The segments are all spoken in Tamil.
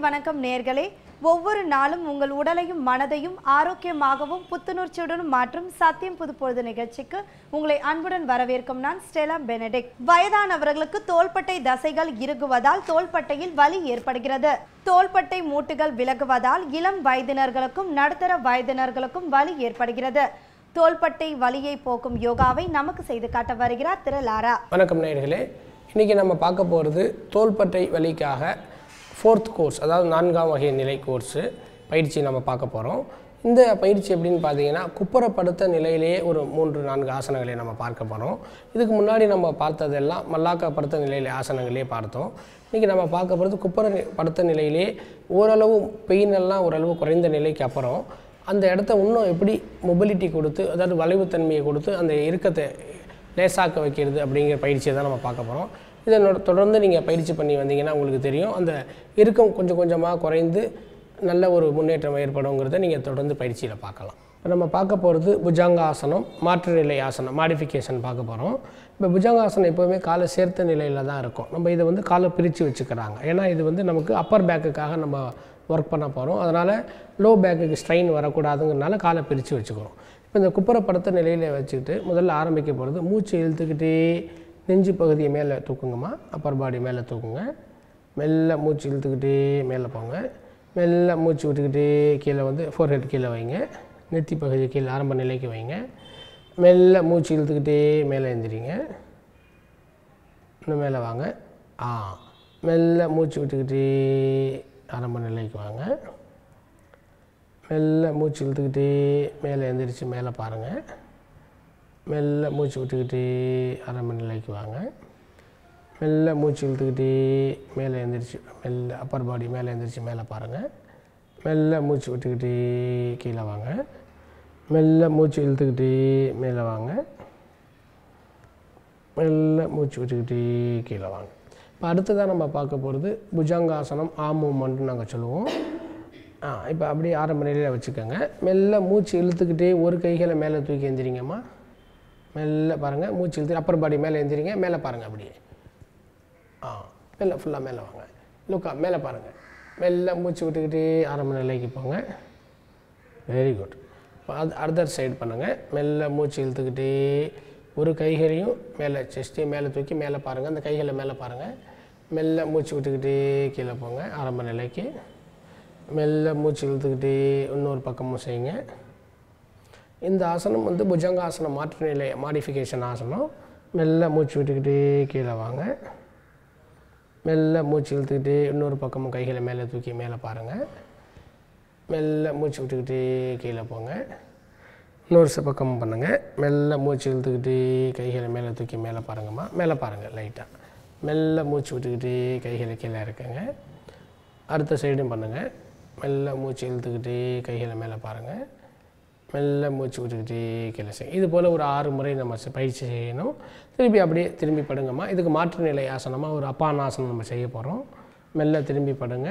வணக்கம் நேர்களே ஒவ்வொரு நாளும் உங்கள் உடலையும் மனதையும் ஆரோக்கியமாகவும் புத்துணர்ச்சியுடனும் மாற்றும் சத்தியம் புதுப்பொழுது நிகழ்ச்சிக்கு உங்களை அன்புடன் வரவேற்கும் நான் ஸ்டெலா பெனடிக் வயதானவர்களுக்கு தோள்பட்டை தசைகள் இறுகுவதால் தோள்பட்டையில் வலி ஏற்படுகிறது தோள்பட்டை மூட்டுகள் விலகுவதால் இளம் வயதினர்களுக்கும் நடுத்தர வயதினர்களுக்கும் வலி ஏற்படுகிறது தோள்பட்டை வலியை போக்கும் யோகாவை நமக்கு செய்து காட்ட வருகிறார் திரு லாரா வணக்கம் நேயர்களே இன்றைக்கி நம்ம பார்க்க போகிறது தோள்பட்டை வலிக்காக ஃபோர்த் கோர்ஸ் அதாவது நான்காம் வகை நிலை கோர்ஸு பயிற்சி நம்ம பார்க்க போகிறோம் இந்த பயிற்சி எப்படின்னு பார்த்தீங்கன்னா குப்புறப்படுத்த நிலையிலேயே ஒரு மூன்று நான்கு ஆசனங்களை நம்ம பார்க்க போகிறோம் இதுக்கு முன்னாடி நம்ம பார்த்ததெல்லாம் மல்லாக்கப்படுத்த நிலையில் ஆசனங்களே பார்த்தோம் இன்றைக்கி நம்ம பார்க்க போகிறது குப்புற படுத்த நிலையிலே ஓரளவு பெயின் எல்லாம் ஓரளவு குறைந்த நிலைக்கு அப்புறம் அந்த இடத்த இன்னும் எப்படி மொபிலிட்டி கொடுத்து அதாவது வளைவுத்தன்மையை கொடுத்து அந்த இறுக்கத்தை லேசாக்க வைக்கிறது அப்படிங்கிற பயிற்சியை தான் நம்ம பார்க்க போகிறோம் இதை நொ- தொடர்ந்து நீங்கள் பயிற்சி பண்ணி வந்தீங்கன்னா உங்களுக்கு தெரியும் அந்த இறுக்கம் கொஞ்சம் கொஞ்சமாக குறைந்து நல்ல ஒரு முன்னேற்றம் ஏற்படுங்கிறத நீங்கள் தொடர்ந்து பயிற்சியில் பார்க்கலாம் இப்போ நம்ம பார்க்க போகிறது புஜங்காசனம் மாற்று நிலை ஆசனம் மாடிஃபிகேஷன் பார்க்க போகிறோம் இப்போ புஜங்காசனம் எப்போவுமே காலை சேர்த்த நிலையில் தான் இருக்கும் நம்ம இதை வந்து காலை பிரித்து வச்சுக்கிறாங்க ஏன்னா இது வந்து நமக்கு அப்பர் பேக்குக்காக நம்ம ஒர்க் பண்ண போகிறோம் அதனால் லோ பேக்குக்கு ஸ்ட்ரெயின் வரக்கூடாதுங்கிறனால காலை பிரித்து வச்சுக்கிறோம் இப்போ இந்த குப்புறப்படுத்த நிலையில் வச்சுக்கிட்டு முதல்ல ஆரம்பிக்க போகிறது மூச்சு இழுத்துக்கிட்டே நெஞ்சு பகுதியை மேலே தூக்குங்கம்மா அப்பர் பாடி மேலே தூக்குங்க மெல்ல மூச்சு இழுத்துக்கிட்டே மேலே போங்க மெல்ல மூச்சு விட்டுக்கிட்டே கீழே வந்து ஃபோர் ஹெட் கீழே வைங்க நெத்தி பகுதி கீழே ஆரம்ப நிலைக்கு வைங்க மெல்ல மூச்சு இழுத்துக்கிட்டே மேலே எந்திரிங்க இன்னும் மேலே வாங்க ஆ மெல்ல மூச்சு விட்டுக்கிட்டே ஆரம்ப நிலைக்கு வாங்க மெல்ல மூச்சு இழுத்துக்கிட்டே மேலே எந்திரிச்சு மேலே பாருங்கள் மெல்ல மூச்சு விட்டுக்கிட்டே ஆரம்ப நிலைக்கு வாங்க மெல்ல மூச்சு இழுத்துக்கிட்டே மேலே எந்திரிச்சு மெல்ல அப்பர் பாடி மேலே எந்திரிச்சு மேலே பாருங்கள் மெல்ல மூச்சு விட்டுக்கிட்டே கீழே வாங்க மெல்ல மூச்சு இழுத்துக்கிட்டே மேலே வாங்க மெல்ல மூச்சு விட்டுக்கிட்டே கீழே வாங்க இப்போ அடுத்ததாக நம்ம பார்க்க போகிறது புஜங்காசனம் ஆ மூமெண்ட்னு நாங்கள் சொல்லுவோம் ஆ இப்போ அப்படியே ஆரம்ப நிலையில் வச்சுக்கோங்க மெல்ல மூச்சு இழுத்துக்கிட்டே ஒரு கைகளை மேலே தூக்கி எந்திரிங்கம்மா மெல்ல பாருங்கள் மூச்சு இழுத்து அப்பர் பாடி மேலே எந்திரிங்க மேலே பாருங்கள் அப்படியே ஆ மெல்ல ஃபுல்லாக மேலே வாங்க லுக்கா மேலே பாருங்கள் மெல்ல மூச்சு விட்டுக்கிட்டே ஆரம்ப நிலைக்கு போங்க வெரி குட் இப்போ அது அதர் சைடு பண்ணுங்கள் மெல்ல மூச்சு இழுத்துக்கிட்டே ஒரு கைகளையும் மேலே செஸ்ட்டையும் மேலே தூக்கி மேலே பாருங்கள் அந்த கைகளை மேலே பாருங்கள் மெல்ல மூச்சு விட்டுக்கிட்டே கீழே போங்க ஆரம்ப நிலைக்கு மெல்ல மூச்சு இழுத்துக்கிட்டே இன்னொரு பக்கமும் செய்யுங்க இந்த ஆசனம் வந்து புஜங்காசனம் மாற்று நிலை மாடிஃபிகேஷன் ஆசனம் மெல்ல மூச்சு விட்டுக்கிட்டே கீழே வாங்க மெல்ல மூச்சு இழுத்துக்கிட்டே இன்னொரு பக்கமும் கைகளை மேலே தூக்கி மேலே பாருங்கள் மெல்ல மூச்சு விட்டுக்கிட்டே கீழே போங்க இன்னொரு ச- பக்கமும் பண்ணுங்கள் மெல்ல மூச்சு இழுத்துக்கிட்டே கைகளை மேலே தூக்கி மேலே பாருங்கம்மா மேலே பாருங்கள் லைட்டாக மெல்ல மூச்சு விட்டுக்கிட்டே கைகளை கீழே இருக்குங்க அடுத்த சைடும் பண்ணுங்கள் மெல்ல மூச்சு இழுத்துக்கிட்டே கைகளை மேலே பாருங்கள் மெல்ல மூச்சு விட்டுக்கிட்டே கீழே செய்யும் இது போல் ஒரு ஆறு முறை நம்ம செ- பயிற்சி செய்யணும் திருப்பி அப்படியே திரும்பி படுங்கம்மா இதுக்கு மாற்று நிலை ஆசனமாக ஒரு அப்பான ஆசனம் நம்ம செய்ய போகிறோம் மெல்ல திரும்பி படுங்க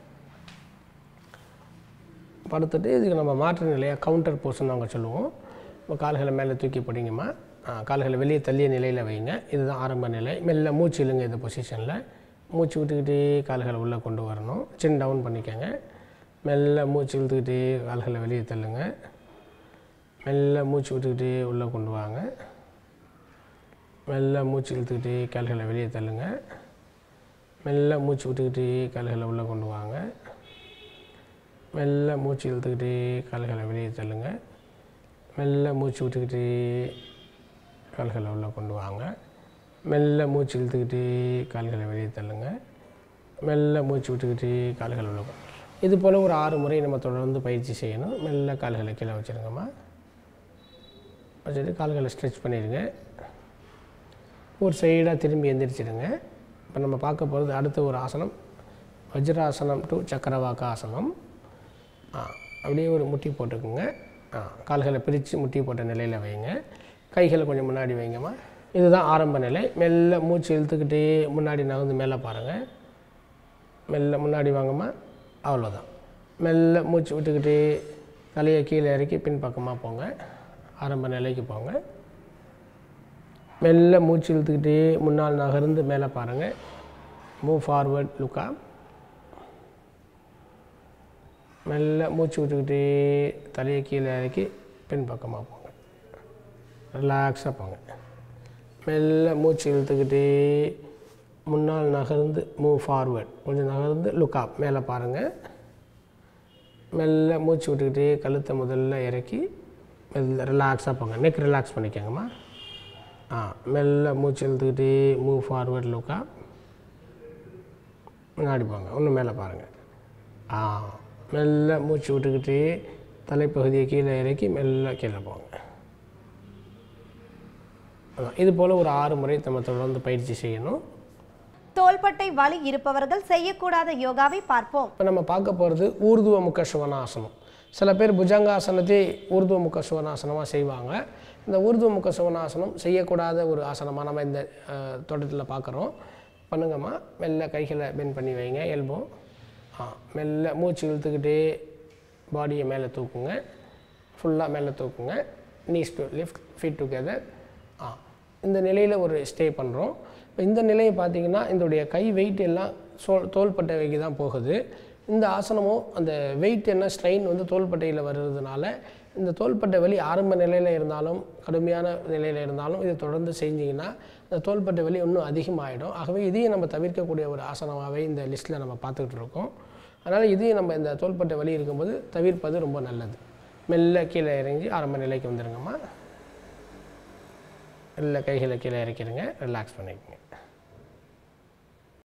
படுத்துட்டு இதுக்கு நம்ம மாற்று நிலையாக கவுண்டர் போர்ஷன் நாங்கள் சொல்லுவோம் இப்போ கால்களை மேலே தூக்கி பிடிங்கம்மா ஆ, கால்களை வெளியே தள்ளிய நிலையில் வைங்க இதுதான் ஆரம்ப நிலை மெல்ல மூச்சு இழுங்க இந்த பொசிஷனில் மூச்சு விட்டுக்கிட்டே கால்களை உள்ளே கொண்டு வரணும் சின் டவுன் பண்ணிக்கோங்க மெல்ல மூச்சு இழுத்துக்கிட்டே கால்களை வெளியே தள்ளுங்க மெல்ல மூச்சு விட்டுக்கிட்டே உள்ளே கொண்டு வாங்க மெல்ல மூச்சு இழுத்துக்கிட்டே கால்களை வெளியே தள்ளுங்க மெல்ல மூச்சு விட்டுக்கிட்டே கால்களை உள்ளே கொண்டு வாங்க மெல்ல மூச்சு இழுத்துக்கிட்டே கால்களை வெளியே தள்ளுங்க மெல்ல மூச்சு விட்டுக்கிட்டே கால்களை உள்ளே கொண்டு வாங்க மெல்ல மூச்சு இழுத்துக்கிட்டே கால்களை வெளியே தள்ளுங்க மெல்ல மூச்சு விட்டுக்கிட்டே கால்களை உள்ள கொண்டு இது போல் ஒரு ஆறு முறை நம்ம தொடர்ந்து பயிற்சி செய்யணும் மெல்ல கால்களை கீழே வச்சுருங்கம்மா வச்சுட்டு கால்களை ஸ்ட்ரெச் பண்ணிடுங்க ஒரு சைடாக திரும்பி எந்திரிச்சிடுங்க இப்போ நம்ம பார்க்க போகிறது அடுத்த ஒரு ஆசனம் வஜ்ராசனம் டு சக்கரவாக்க ஆசனம் ஆ அப்படியே ஒரு முட்டி போட்டுக்குங்க ஆ கால்களை பிரித்து முட்டி போட்ட நிலையில் வைங்க கைகளை கொஞ்சம் முன்னாடி வைங்கம்மா இதுதான் ஆரம்ப நிலை மெல்ல மூச்சு இழுத்துக்கிட்டே முன்னாடி நகர்ந்து மேலே பாருங்கள் மெல்ல முன்னாடி வாங்கம்மா அவ்வளோதான் மெல்ல மூச்சு விட்டுக்கிட்டே தலையை கீழே இறக்கி பின்பக்கமாக போங்க ஆரம்ப நிலைக்கு போங்க மெல்ல மூச்சு இழுத்துக்கிட்டே முன்னால் நகர்ந்து மேலே பாருங்கள் மூவ் ஃபார்வர்ட் லுக்கா மெல்ல மூச்சு விட்டுக்கிட்டே தலையை கீழே இறக்கி பின் பக்கமாக போங்க ரிலாக்ஸாக போங்க மெல்ல மூச்சு இழுத்துக்கிட்டே முன்னால் நகர்ந்து மூவ் ஃபார்வேர்ட் கொஞ்சம் நகர்ந்து லுக் அப் மேலே பாருங்கள் மெல்ல மூச்சு விட்டுக்கிட்டே கழுத்தை முதல்ல இறக்கி மெல்ல ரிலாக்ஸாக போங்க நெக் ரிலாக்ஸ் பண்ணிக்கோங்கம்மா ஆ மெல்ல மூச்சு இழுத்துக்கிட்டே மூவ் ஃபார்வேர்ட் லுக்கா முன்னாடி போங்க இன்னும் மேலே பாருங்கள் ஆ மெல்ல மூச்சு விட்டுக்கிட்டே தலைப்பகுதியை கீழே இறக்கி மெல்ல கீழே போங்க அதான் இது போல் ஒரு ஆறு முறை நம்ம தொடர்ந்து பயிற்சி செய்யணும் தோள்பட்டை வலி இருப்பவர்கள் செய்யக்கூடாத யோகாவை பார்ப்போம் இப்போ நம்ம பார்க்க போகிறது ஊர்துவ முக சுவனாசனம் சில பேர் புஜங்காசனத்தை ஊர்துவ முக சுவனாசனமாக செய்வாங்க இந்த ஊர்துவ முக சுவனாசனம் செய்யக்கூடாத ஒரு ஆசனமாக நம்ம இந்த தோட்டத்தில் பார்க்குறோம் பண்ணுங்கம்மா மெல்ல கைகளை பெண்ட் பண்ணி வைங்க எல்போ ஆ மெல்ல மூச்சு இழுத்துக்கிட்டே பாடியை மேலே தூக்குங்க ஃபுல்லாக மேலே தூக்குங்க knees to lift feet together ஆ இந்த நிலையில் ஒரு ஸ்டே பண்ணுறோம் இப்போ இந்த நிலையை பார்த்தீங்கன்னா இதோடைய கை வெயிட் எல்லாம் சோல் தோள்பட்டைக்கு தான் போகுது இந்த ஆசனமும் அந்த வெயிட் என்ன ஸ்ட்ரெயின் வந்து தோள்பட்டையில் வர்றதுனால இந்த தோள்பட்டை வலி ஆரம்ப நிலையில் இருந்தாலும் கடுமையான நிலையில் இருந்தாலும் இதை தொடர்ந்து செஞ்சீங்கன்னா இந்த தோள்பட்டை வலி இன்னும் அதிகமாகிடும் ஆகவே இதையும் நம்ம தவிர்க்கக்கூடிய ஒரு ஆசனமாகவே இந்த லிஸ்ட்டில் நம்ம பார்த்துக்கிட்டு இருக்கோம் அதனால் இதையும் நம்ம இந்த தோள்பட்டை வலி இருக்கும்போது தவிர்ப்பது ரொம்ப நல்லது மெல்ல கீழே இறங்கி ஆரம்ப நிலைக்கு வந்துடுங்கம்மா இல்லை கைகளை கீழே இறக்கிடுங்க ரிலாக்ஸ் பண்ணிக்கோங்க